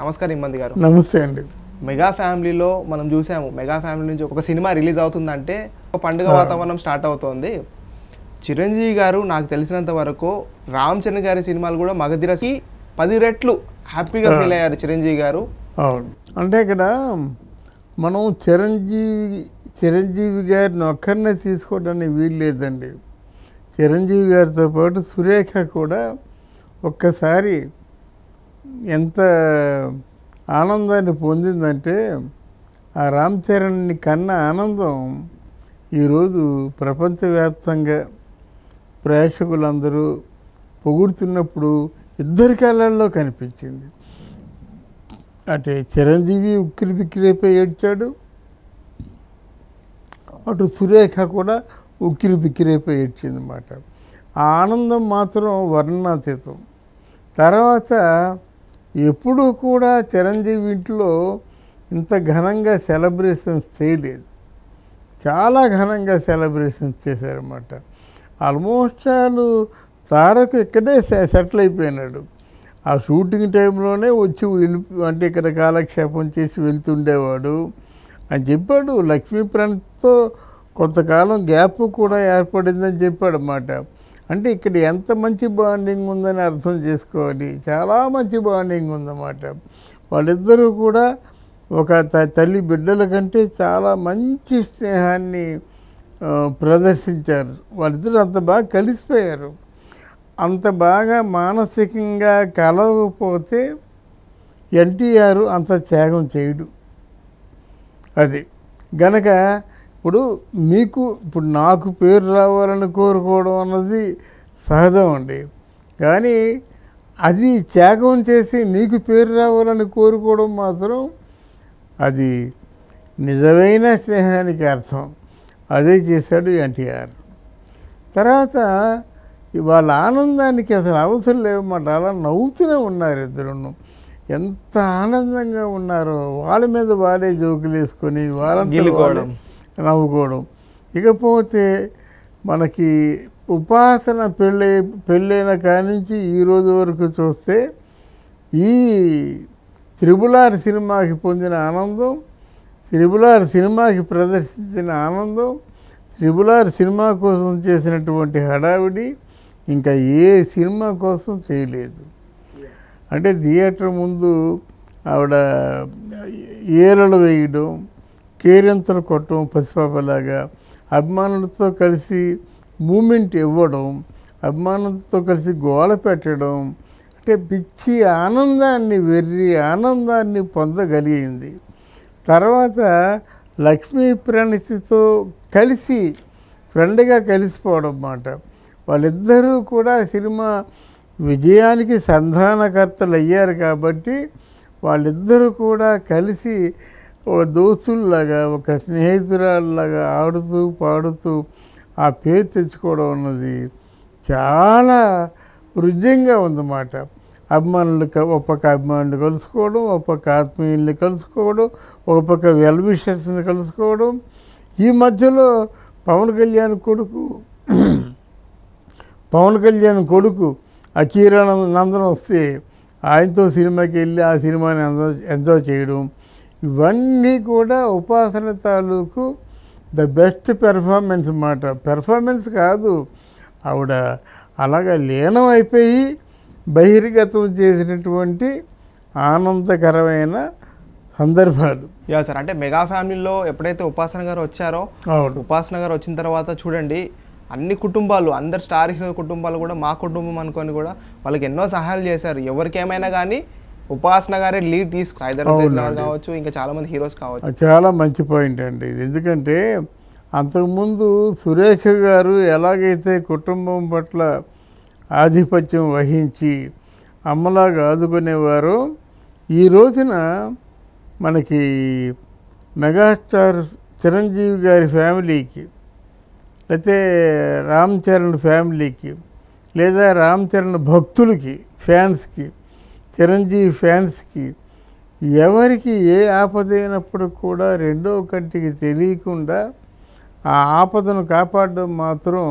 నమస్కారం ఇమ్మంది గారు నమస్తే అండి మెగా ఫ్యామిలీలో మనం చూసాము మెగా ఫ్యామిలీ నుంచి ఒక సినిమా రిలీజ్ అవుతుందంటే ఒక పండుగ వాతావరణం స్టార్ట్ అవుతోంది చిరంజీవి గారు నాకు తెలిసినంత వరకు రామ్ చరణ్ గారి సినిమాలు కూడా మగధిరకి పది రెట్లు హ్యాపీగా ఫీల్ అయ్యారు చిరంజీవి గారు అవును అంటే ఇక్కడ మనం చిరంజీవి చిరంజీవి గారిని ఒక్కరినే తీసుకోవడానికి వీలు లేదండి చిరంజీవి గారితో పాటు సురేఖ కూడా ఒక్కసారి ఎంత ఆనందాన్ని పొందిందంటే ఆ రామ్ చరణ్ని కన్న ఆనందం ఈరోజు ప్రపంచవ్యాప్తంగా ప్రేక్షకులందరూ పొగుడుతున్నప్పుడు ఇద్దరి కళ్ళల్లో కనిపించింది అంటే చిరంజీవి ఉక్కిరి బిక్కిరైపోయి ఏడ్చాడు అటు సురేఖ కూడా ఉక్కిరి బిక్కిరైపోయి ఏడ్చింది అనమాట ఆ ఆనందం మాత్రం వర్ణనాతీతం తర్వాత ఎప్పుడూ కూడా చిరంజీవి ఇంట్లో ఇంత ఘనంగా సెలబ్రేషన్స్ చేయలేదు చాలా ఘనంగా సెలబ్రేషన్స్ చేశారన్నమాట ఆల్మోస్ట్ వాళ్ళు తారకు ఇక్కడే సె- సెటిల్ అయిపోయినాడు ఆ షూటింగ్ టైంలోనే వచ్చి వెళ్ళి అంటే ఇక్కడ కాలక్షేపం చేసి వెళ్తుండేవాడు అని చెప్పాడు లక్ష్మీప్రాణ్తో కొంతకాలం గ్యాప్ కూడా ఏర్పడిందని చెప్పాడు అన్నమాట అంటే ఇక్కడ ఎంత మంచి బాండింగ్ ఉందని అర్థం చేసుకోవాలి చాలా మంచి బాండింగ్ ఉందన్నమాట వాళ్ళిద్దరూ కూడా ఒక త- తల్లి బిడ్డల కంటే చాలా మంచి స్నేహాన్ని ఆ, ప్రదర్శించారు వాళ్ళిద్దరూ అంత బాగా కలిసిపోయారు అంత బాగా మానసికంగా కలవకపోతే ఎన్టీఆర్ అంత త్యాగం చేయడు అది గనక ఇప్పుడు మీకు ఇప్పుడు నాకు పేరు రావాలని కోరుకోవడం అన్నది సహజం అండి కానీ అది త్యాగం చేసి నీకు పేరు రావాలని కోరుకోవడం మాత్రం అది నిజమైన స్నేహానికి అర్థం అదే చేశాడు ఎన్టీఆర్ తర్వాత వాళ్ళ ఆనందానికి అసలు అవసరం లేవన్నమాట అలా నవ్వుతూనే ఉన్నారు ఇద్దరును ఎంత ఆనందంగా ఉన్నారో వాళ్ళ మీద వాళ్ళే జోకులు వేసుకొని వాళ్ళంతా గిల్లుకోవడం. వాళ్ళే నవ్వుకోవడం ఇకపోతే మనకి ఉపాసన పెళ్ళి పెళ్ళైన కానించి ఈ రోజు వరకు చూస్తే ఈ త్రిబులార్ సినిమాకి పొందిన ఆనందం త్రిబులార్ సినిమాకి ప్రదర్శించిన ఆనందం త్రిబులార్ సినిమా కోసం చేసినటువంటి హడావిడి ఇంకా ఏ సినిమా కోసం చేయలేదు అంటే థియేటర్ ముందు ఆవిడ ఏరలు వేయడం కేరింతలు కొట్టడం పసిపాపలాగా అభిమానులతో కలిసి మూమెంట్ ఇవ్వడం అభిమానులతో కలిసి గోల పెట్టడం అంటే పిచ్చి ఆనందాన్ని వెర్రి ఆనందాన్ని పొందగలిగింది తర్వాత లక్ష్మీ ప్రణితితో కలిసి ఫ్రెండ్గా కలిసిపోవడం అన్నమాట వాళ్ళిద్దరూ కూడా సినిమా విజయానికి సంధానకర్తలు అయ్యారు కాబట్టి వాళ్ళిద్దరూ కూడా కలిసి ఒక దోస్తుల్లాగా ఒక స్నేహితురాల్లాగా ఆడుతూ పాడుతూ ఆ పేరు తెచ్చుకోవడం అన్నది చాలా రుజ్యంగా ఉందన్నమాట అభిమానులు క- ఒక పక్క అభిమానులు కలుసుకోవడం ఒక పక్క ఆత్మీయుల్ని కలుసుకోవడం ఒక పక్క వెల్ విషర్స్ని కలుసుకోవడం ఈ మధ్యలో పవన్ కళ్యాణ్ కొడుకు పవన్ కళ్యాణ్ కొడుకు అకీరానంద నందన్ వస్తే ఆయనతో సినిమాకి వెళ్ళి ఆ సినిమాని ఎంజాయ్ ఎంజాయ్ చేయడం ఇవన్నీ కూడా ఉపాసన తాలూకు ద బెస్ట్ పెర్ఫార్మెన్స్ అన్నమాట పెర్ఫార్మెన్స్ కాదు ఆవిడ అలాగా లీనం అయిపోయి బహిర్గతం చేసినటువంటి ఆనందకరమైన సందర్భాలు యా సార్ అంటే మెగా ఫ్యామిలీలో ఎప్పుడైతే ఉపాసన గారు వచ్చారో అవును ఉపాసన గారు వచ్చిన తర్వాత చూడండి అన్ని కుటుంబాలు అందరు స్టార్ హీరో కుటుంబాలు కూడా మా కుటుంబం అనుకొని కూడా వాళ్ళకి ఎన్నో సహాయాలు చేశారు ఎవరికి ఏమైనా కానీ ఉపాసన గారే లీడ్ తీసుకు హైదరాబాద్ గారు కావచ్చు ఇంకా చాలా మంది హీరోస్ కావచ్చు అది చాలా మంచి పాయింట్ అండి ఇది ఎందుకంటే అంతకుముందు సురేఖ గారు ఎలాగైతే కుటుంబం పట్ల ఆధిపత్యం వహించి అమ్మలాగా ఆదుకునేవారో ఈ రోజున మనకి మెగాస్టార్ చిరంజీవి గారి ఫ్యామిలీకి లేకపోతే రామ్ చరణ్ ఫ్యామిలీకి లేదా రామ్ చరణ్ భక్తులకి ఫ్యాన్స్కి చిరంజీవి ఫ్యాన్స్కి ఎవరికి ఏ ఆపదైనప్పుడు కూడా రెండో కంటికి తెలియకుండా ఆ ఆపదను కాపాడడం మాత్రం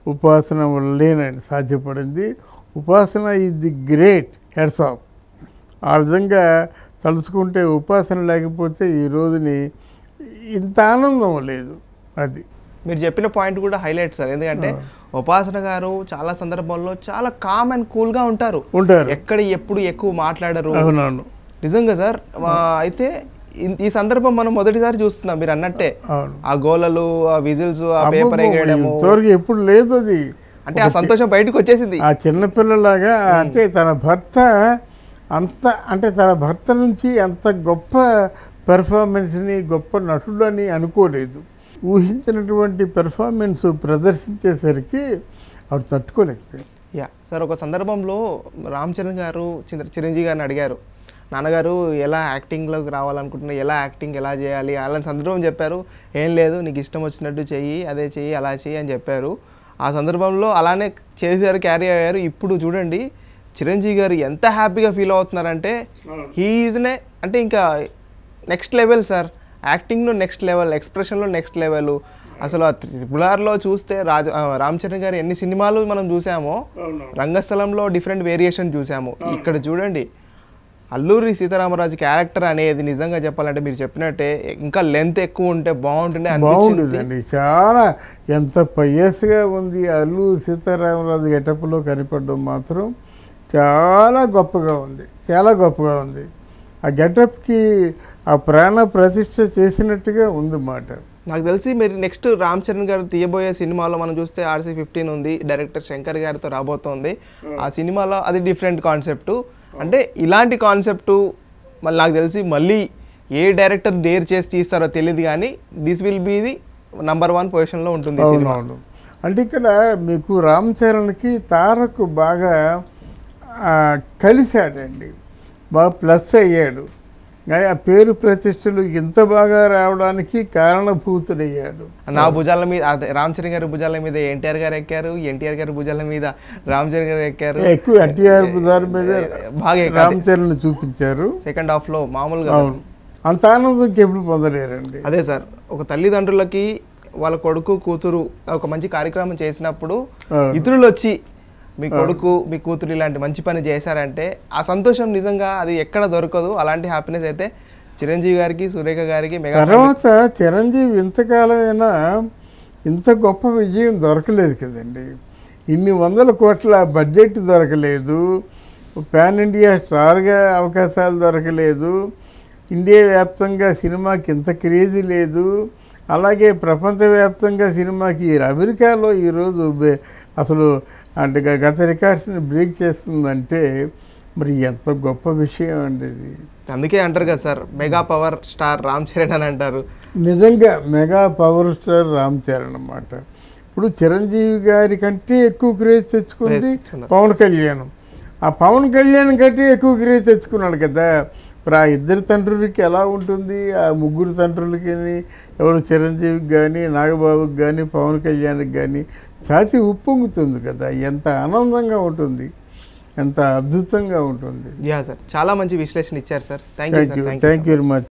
ఉపాసన వల్లేనండి సాధ్యపడింది Upasana is the great hats off ఆ విధంగా తలుచుకుంటే ఉపాసన లేకపోతే ఈ రోజుని ఇంత ఆనందం లేదు అది మీరు చెప్పిన పాయింట్ కూడా హైలైట్ సార్ ఎందుకంటే ఉపాసన గారు చాలా సందర్భాల్లో చాలా కామ్ అండ్ కూల్గా ఉంటారు ఉంటారు ఎక్కడ ఎప్పుడు ఎక్కువ మాట్లాడరు అవునవును నిజంగా సార్ ఆ, అయితే ఇన్- ఈ సందర్భం మనం మొదటిసారి చూస్తున్నాం మీరు అన్నట్టే అవును ఆ గోలలు ఆ విజిల్స్ ఆ పేపర్ ఎగరడము ఇంతవరకు ఎప్పుడు లేదు అది అంటే ఆ సంతోషం బయటకు వచ్చేసింది ఆ చిన్నపిల్లలాగా అంటే తన భర్త అంత అంటే తన భర్త నుంచి అంత గొప్ప పెర్ఫార్మెన్స్ని గొప్ప నటుడని అనుకోలేదు ఊహించినటువంటి పెర్ఫార్మెన్స్ ప్రదర్శించేసరికి ఆవిడ తట్టుకోలేకపోయింది యా సార్ ఒక సందర్భంలో రామ్ చరణ్ గారు చిర- చిరంజీవి గారిని అడిగారు నాన్నగారు ఎలా యాక్టింగ్లోకి రావాలనుకుంటున్నా ఎలా యాక్టింగ్ ఎలా చేయాలి అలాంటి సందర్భం చెప్పారు ఏం లేదు నీకు ఇష్టం వచ్చినట్టు చెయ్యి అదే చెయ్యి అలా చెయ్యి అని చెప్పారు ఆ సందర్భంలో అలానే చేశారు క్యారీ అయ్యారు ఇప్పుడు చూడండి చిరంజీవి గారు ఎంత హ్యాపీగా ఫీల్ అవుతున్నారంటే హీఈజ్నే అంటే ఇంకా నెక్స్ట్ లెవెల్ సార్ యాక్టింగ్లో నెక్స్ట్ లెవెల్ ఎక్స్ప్రెషన్లో నెక్స్ట్ లెవెల్ అసలు ఆ త్రిపుల్ ఆర్లో చూస్తే రాజ ఆ, రామ్ చరణ్ గారు ఎన్ని సినిమాలు మనం చూసామో రంగస్థలంలో డిఫరెంట్ వేరియేషన్ చూసాము ఇక్కడ చూడండి అల్లూరి సీతారామరాజు క్యారెక్టర్ అనేది నిజంగా చెప్పాలంటే మీరు చెప్పినట్టే ఇంకా లెంత్ ఎక్కువ ఉంటే బాగుంటుండే అనిపించింది బాగుండేదండి చాలా ఎంత పయస్గా ఉంది అల్లు సీతారామరాజు గెటప్లో కనిపడడం మాత్రం చాలా గొప్పగా ఉంది చాలా గొప్పగా ఉంది ఆ గెటప్కి ఆ ప్రాణ ప్రతిష్ఠ చేసినట్టుగా ఉంది మాట నాకు తెలిసి మీరు నెక్స్ట్ రామ్ చరణ్ గారు తీయబోయే సినిమాలో మనం చూస్తే ఆర్సీ ఫిఫ్టీన్ ఉంది డైరెక్టర్ శంకర్ గారితో రాబోతోంది ఆ సినిమాలో అది డిఫరెంట్ కాన్సెప్ట్ అంటే ఇలాంటి కాన్సెప్ట్ మళ్ళీ నాకు తెలిసి మళ్ళీ ఏ డైరెక్టర్ డేర్ చేసి తీస్తారో తెలియదు కానీ this will be the number one పొజిషన్లో ఉంటుంది ఈ సినిమా అవునవును అంటే ఇక్కడ మీకు రామ్ చరణ్కి తారకు బాగా ఆ, కలిశాడండి బాగా ప్లస్ అయ్యాడు కానీ ఆ పేరు ప్రతిష్టలు ఇంత బాగా రావడానికి కారణభూతుడయ్యాడు నా భుజాల మీద అదే రామ్ చరణ్ గారి భుజాల మీద ఎన్టీఆర్ గారు ఎక్కారు ఎన్టీఆర్ గారి భుజాల మీద రామ్ చరణ్ గారు ఎక్కారు ఎక్కువ ఎన్టీఆర్ దాని మీద బాగా రామ్ చరణ్ చూపించారు సెకండ్ హాఫ్ లో మామూలుగా అవును అంత ఆనందం ఎప్పుడు పొందలేరండి అదే సార్ ఒక తల్లిదండ్రులకి వాళ్ళ కొడుకు కూతురు ఒక మంచి కార్యక్రమం చేసినప్పుడు అవును. ఇతరులు వచ్చి మీ కొడుకు మీ కూతురు ఇలాంటి మంచి పని చేశారంటే ఆ సంతోషం నిజంగా అది ఎక్కడ దొరకదు అలాంటి హ్యాపీనెస్ అయితే చిరంజీవి గారికి సురేఖ గారికి మెగా తర్వాత చిరంజీవి ఇంతకాలమైనా ఇంత గొప్ప విజయం దొరకలేదు కదండి ఇన్ని వందల కోట్ల బడ్జెట్ దొరకలేదు పాన్ ఇండియా స్టార్గా అవకాశాలు దొరకలేదు ఇండియా వ్యాప్తంగా సినిమాకి ఇంత క్రేజీ లేదు అలాగే ప్రపంచవ్యాప్తంగా సినిమాకి అమెరికాలో ఈరోజు బె- అసలు అంటే గ- గత రికార్డ్స్ని బ్రేక్ చేస్తుందంటే మరి ఎంత గొప్ప విషయం అండి ఇది అందుకే అంటారు కదా sir mega power star Ram Charan అని అంటారు నిజంగా mega power star Ram Charan అన్నమాట ఇప్పుడు చిరంజీవి గారి కంటే ఎక్కువ క్రేజ్ తెచ్చుకుంది తెచ్చుకున్నారు. పవన్ కళ్యాణ్ ఆ పవన్ కళ్యాణ్ కంటే ఎక్కువ క్రేజ్ తెచ్చుకున్నాడు కదా ఇప్పుడు ఆ ఇద్దరు తండ్రులకి ఎలా ఉంటుంది ఆ ముగ్గురు తండ్రులకి ఎవరు చిరంజీవికి కానీ నాగబాబుకి కానీ పవన్ కళ్యాణ్కి కానీ ఛాతి ఉప్పొంగుతుంది కదా ఎంత ఆనందంగా ఉంటుంది ఎంత అద్భుతంగా ఉంటుంది యా సార్ చాలా మంచి విశ్లేషణ ఇచ్చారు sir thank you thank sir you thank you thank you very much